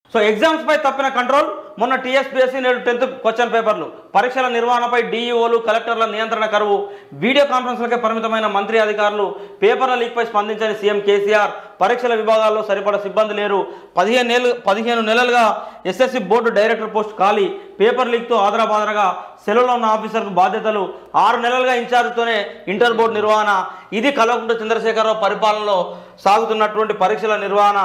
So exams పై తప్పిన control మొన్న TSPSC నేడు టెన్త్ క్వశ్చన్ పేపర్లు పరీక్షల నిర్వహణపై డీఈఓలు కలెక్టర్ల నియంత్రణ కరువు వీడియో కాన్ఫరెన్స్లకే పరిమితమైన మంత్రి అధికారులు పేపర్ల లీక్పై స్పందించని సీఎం కేసీఆర్ పరీక్షల విభాగాల్లో సరిపడ సిబ్బంది లేరు పదిహేను నెలలు పదిహేను నెలలుగా ఎస్ఎస్సి బోర్డు డైరెక్టర్ పోస్ట్ ఖాళీ పేపర్ లీక్తో ఆదరాబాదరగా సెలవులో ఉన్న ఆఫీసర్కు బాధ్యతలు ఆరు నెలలుగా ఇన్ఛార్జ్తోనే ఇంటర్ బోర్డు నిర్వహణ ఇది కల్వకుంట్ల చంద్రశేఖరరావు పరిపాలనలో సాగుతున్నటువంటి పరీక్షల నిర్వహణ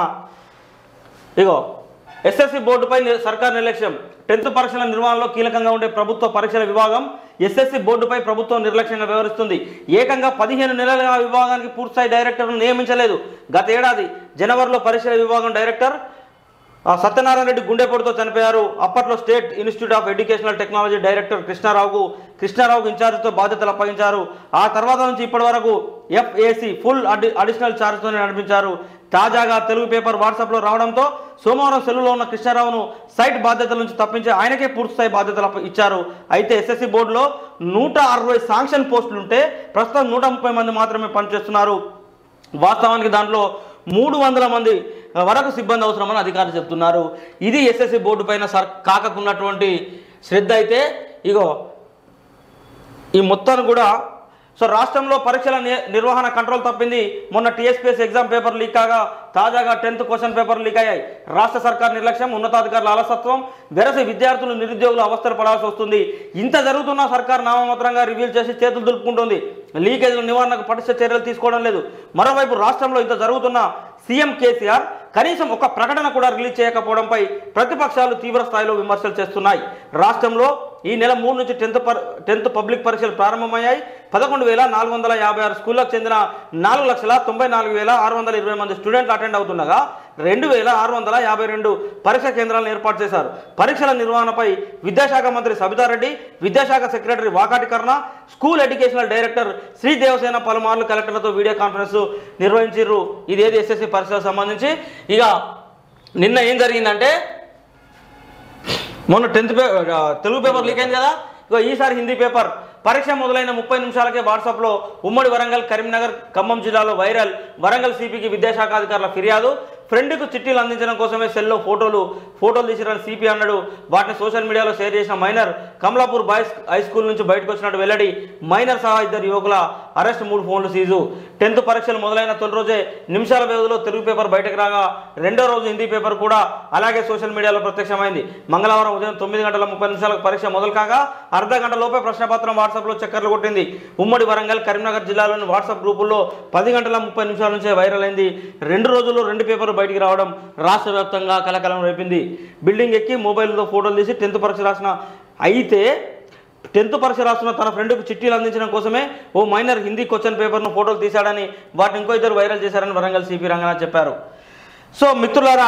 ఇగో ఎస్ఎస్సి బోర్డుపై ని- సర్కార్ నిర్లక్ష్యం టెన్త్ పరీక్షల నిర్వహణలో కీలకంగా ఉండే ప్రభుత్వ పరీక్షల విభాగం ఎస్ఎస్సి బోర్డుపై ప్రభుత్వం నిర్లక్ష్యంగా వ్యవహరిస్తుంది ఏకంగా పదిహేను నెలలుగా ఆ విభాగానికి పూర్తిస్థాయి డైరెక్టర్ను నియమించలేదు గత ఏడాది జనవరిలో పరీక్షల విభాగం డైరెక్టర్ ఆ, సత్యనారాయణ రెడ్డి గుండెపోటుతో చనిపోయారు అప్పట్లో state institute of educational technology director కృష్ణారావుకు కృష్ణారావుకు ఇన్ఛార్జితో బాధ్యతలు అప్పగించారు ఆ తర్వాత నుంచి ఇప్పటి వరకు ఎఫ్ఏసి ఫుల్ అడి అడిషనల్ ఛార్జ్తోనే నడిపించారు తాజాగా తెలుగు పేపర్ వాట్సాప్లో రావడంతో సోమవారం సెలవులో ఉన్న కృష్ణారావును సైట్ బాధ్యతల నుంచి తప్పించి ఆయనకే పూర్తిస్థాయి బాధ్యతలు అప్ప- ఇచ్చారు అయితే ఎస్ఎస్సి బోర్డులో నూట అరవై శాంక్షన్ పోస్టులుంటే ప్రస్తుతం నూట ముప్పై మంది మాత్రమే పనిచేస్తున్నారు వాస్తవానికి దాంట్లో మూడు వందల మంది వరకు సిబ్బంది అవసరమని అధికారులు చెప్తున్నారు ఇది ఎస్ఎస్సి బోర్డు పైన సర్ కాకకున్నటువంటి శ్రద్ధ అయితే ఇగో ఈ మొత్తాన్ని కూడా సో రాష్ట్రంలో పరీక్షల ని- నిర్వహణ కంట్రోల్ తప్పింది మొన్న టీఎస్పీఎస్ ఎగ్జామ్ పేపర్ లీక్ కాగా తాజాగా టెన్త్ క్వశ్చన్ పేపర్ లీక్ అయ్యాయి రాష్ట్ర సర్కార్ నిర్లక్ష్యం ఉన్నతాధికారుల అలసత్వం వెరసి విద్యార్థులు నిరుద్యోగులు అవస్థలు పడాల్సి వస్తుంది ఇంత జరుగుతున్నా సర్కార్ నామమాత్రంగా రివ్యూలు చేసి చేతులు దులుపుకుంటుంది లీకేజీల నివారణకు పటిష్ట చర్యలు తీసుకోవడం లేదు మరోవైపు రాష్ట్రంలో ఇంత జరుగుతున్న సీఎం కేసీఆర్ కనీసం ఒక ప్రకటన కూడా రిలీజ్ చేయకపోవడంపై ప్రతిపక్షాలు తీవ్ర స్థాయిలో విమర్శలు చేస్తున్నాయి రాష్ట్రంలో ఈ నెల మూడు నుంచి టెన్త్ పర్ టెన్త్ పబ్లిక్ పరీక్షలు ప్రారంభమయ్యాయి పదకొండు వేల నాలుగు వందల యాభై ఆరు స్కూళ్ళకు చెందిన నాలుగు లక్షల తొంభై నాలుగు వేల ఆరు వందల ఇరవై మంది స్టూడెంట్లు అటెండ్ అవుతుండగా రెండు వేల ఆరు వందల యాభై రెండు పరీక్ష కేంద్రాలను ఏర్పాటు చేశారు పరీక్షల నిర్వహణపై విద్యాశాఖ మంత్రి సబితారెడ్డి విద్యాశాఖ సెక్రటరీ వాకాటి కర్ణ school educational director Shri Devasena పలుమార్లు కలెక్టర్లతో వీడియో కాన్ఫరెన్స్ నిర్వహించారు ఇదేది ఎస్ఎస్సి పరీక్షలకు సంబంధించి ఇక నిన్న ఏం జరిగిందంటే మొన్న టెన్త్ పే ఆ, తెలుగు పేపర్ లీక్ అయింది కదా ఇగో ఈసారి హిందీ పేపర్ పరీక్ష మొదలైన ముప్పై నిమిషాలకే వాట్సాప్లో ఉమ్మడి వరంగల్ కరీంనగర్ ఖమ్మం జిల్లాలో వైరల్ వరంగల్ సిపికి విద్యాశాఖ అధికారుల ఫిర్యాదు ఫ్రెండ్కు చిట్టీలు అందించడం కోసమే సెల్లో ఫోటోలు ఫోటోలు తీసిరని సిపి అన్నాడు వాటిని సోషల్ మీడియాలో షేర్ చేసిన minor Kamalapur boys high school నుంచి బయటకు వచ్చినట్టు వెల్లడి మైనర్ సహా ఇద్దరు యువకుల అరెస్ట్ మూడు ఫోన్లు సీజు టెన్త్ పరీక్షలు మొదలైన తొలి రోజే నిమిషాల వ్యవధిలో తెలుగు పేపర్ బయటకు రాగా రెండో రోజు హిందీ పేపర్ కూడా అలాగే సోషల్ మీడియాలో ప్రత్యక్షమైంది మంగళవారం ఉదయం తొమ్మిది గంటల ముప్పై నిమిషాలకు పరీక్ష మొదలు కాగా అర్ధ గంట లోపే ప్రశ్నపత్రం వాట్సాప్లో చక్కర్లు కొట్టింది ఉమ్మడి వరంగల్ కరీంనగర్ జిల్లాలోని వాట్సాప్ గ్రూపుల్లో పది గంటల ముప్పై నిమిషాల నుంచే వైరల్ అయింది రెండు రోజుల్లో రెండు పేపర్లు బయటికి రావడం రాష్ట్ర వ్యాప్తంగా కలకలం రేపింది బిల్డింగ్ ఎక్కి మొబైల్తో ఫోటోలు తీసి టెన్త్ పరీక్ష రాసిన అయితే టెన్త్ పరీక్ష రాస్తున్న తన ఫ్రెండ్కు చిట్టీలు అందించడం కోసమే ఓ మైనర్ హిందీ క్వశ్చన్ పేపర్ను ఫోటోలు తీశాడని వాటిని ఇంకో ఇద్దరు వైరల్ చేశారని వరంగల్ సిపి రంగనాథ్ చెప్పారు సో మిత్రులారా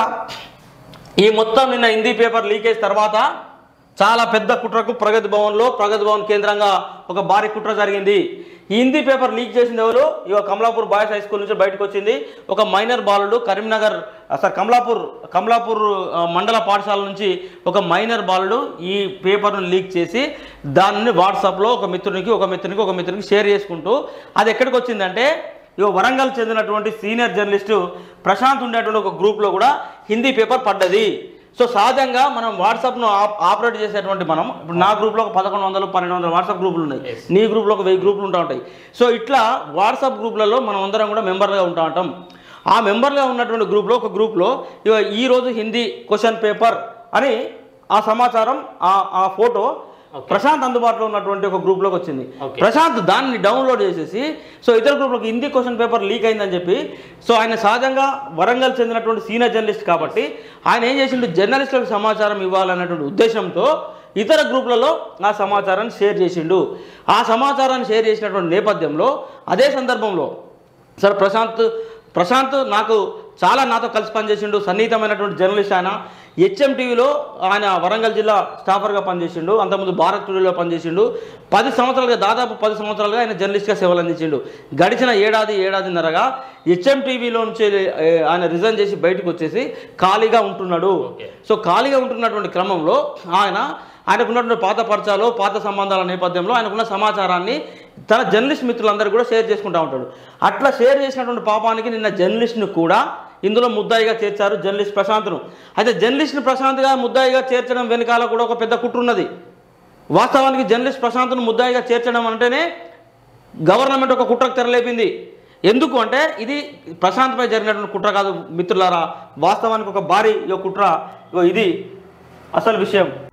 ఈ మొత్తం నిన్న హిందీ పేపర్ లీకేజ్ తర్వాత చాలా పెద్ద కుట్రకు ప్రగతి భవన్లో ప్రగతి భవన్ కేంద్రంగా ఒక భారీ కుట్ర జరిగింది ఈ హిందీ పేపర్ లీక్ చేసింది ఎవరు ఇక కమలాపూర్ బాయ్స్ హై స్కూల్ నుంచి బయటకు వచ్చింది ఒక మైనర్ బాలుడు కరీంనగర్ సార్ కమలాపూర్ కమలాపూర్ ఆ, మండల పాఠశాల నుంచి ఒక మైనర్ బాలుడు ఈ పేపర్ను లీక్ చేసి దాన్ని వాట్సాప్లో ఒక మిత్రునికి ఒక మిత్రునికి ఒక మిత్రునికి షేర్ చేసుకుంటూ అది ఎక్కడికి వచ్చిందంటే ఇక వరంగల్ చెందినటువంటి సీనియర్ జర్నలిస్టు ప్రశాంత్ ఉండేటువంటి ఒక గ్రూప్లో కూడా హిందీ పేపర్ పడ్డది సో సహజంగా మనం వాట్సాప్ను ఆప్ ఆపరేట్ చేసేటువంటి మనం ఇప్పుడు నా గ్రూప్లో ఒక పదకొండు వందలు పన్నెండు వందల వాట్సాప్ గ్రూపులు ఉన్నాయి నీ గ్రూప్లో ఒక వెయ్యి గ్రూపులు ఉంటా ఉంటాయి సో ఇట్లా వాట్సాప్ గ్రూప్లలో మనం అందరం కూడా మెంబర్గా ఉంటా ఉంటాం ఆ మెంబర్గా ఉన్నటువంటి గ్రూప్లో ఒక గ్రూప్లో ఇక ఈరోజు హిందీ క్వశ్చన్ పేపర్ అని ఆ సమాచారం ఆ ఆ ఫోటో ప్రశాంత్ అందుబాటులో ఉన్నటువంటి ఒక గ్రూప్లోకి వచ్చింది Okay. ప్రశాంత్ దాన్ని డౌన్లోడ్ చేసేసి సో ఇతర గ్రూప్లోకి హిందీ క్వశ్చన్ పేపర్ లీక్ అయిందని చెప్పి సో ఆయన సహజంగా వరంగల్ చెందినటువంటి సీనియర్ జర్నలిస్ట్ కాబట్టి ఆయన ఏం చేసిండు జర్నలిస్టులకు సమాచారం ఇవ్వాలన్నటువంటి ఉద్దేశంతో ఇతర గ్రూపులలో ఆ సమాచారాన్ని షేర్ చేసిండు ఆ సమాచారాన్ని షేర్ చేసినటువంటి నేపథ్యంలో అదే సందర్భంలో సార్ ప్రశాంత్ ప్రశాంత్ నాకు చాలా నాతో కలిసి పనిచేసిండు సన్నిహితమైనటువంటి జర్నలిస్ట్ ఆయన హెచ్ఎం టీవీలో ఆయన వరంగల్ జిల్లా స్టాఫర్గా పనిచేసిండు అంతకుముందు భారత్ టీవీలో పనిచేసిండు పది సంవత్సరాలుగా దాదాపు పది సంవత్సరాలుగా ఆయన జర్నలిస్ట్గా సేవలు అందించిండు గడిచిన ఏడాది ఏడాదిన్నరగా హెచ్ఎం టీవీలో నుంచి ఏ, ఆయన రిజైన్ చేసి బయటకు వచ్చేసి ఖాళీగా ఉంటున్నాడు Okay. సో ఖాళీగా ఉంటున్నటువంటి క్రమంలో ఆయన ఆయనకున్నటువంటి పాత పరిచయాలు పాత సంబంధాల నేపథ్యంలో ఆయనకున్న సమాచారాన్ని తన జర్నలిస్ట్ మిత్రులందరూ కూడా షేర్ చేసుకుంటూ ఉంటాడు అట్లా షేర్ చేసినటువంటి పాపానికి నిన్న జర్నలిస్ట్ని కూడా ఇందులో ముద్దాయిగా చేర్చారు జర్నలిస్ట్ ప్రశాంత్ను అయితే జర్నలిస్ట్ ప్రశాంత్గా ముద్దాయిగా చేర్చడం వెనకాల కూడా ఒక పెద్ద కుట్ర ఉన్నది వాస్తవానికి జర్నలిస్ట్ ప్రశాంత్ను ముద్దాయిగా చేర్చడం అంటేనే గవర్నమెంట్ ఒక కుట్రకు తెరలేపింది ఎందుకు అంటే ఇది ప్రశాంత్పై జరిగినటువంటి కుట్ర కాదు మిత్రులారా వాస్తవానికి ఒక భారీ ఇగో కుట్ర ఇగో ఇది అసలు విషయం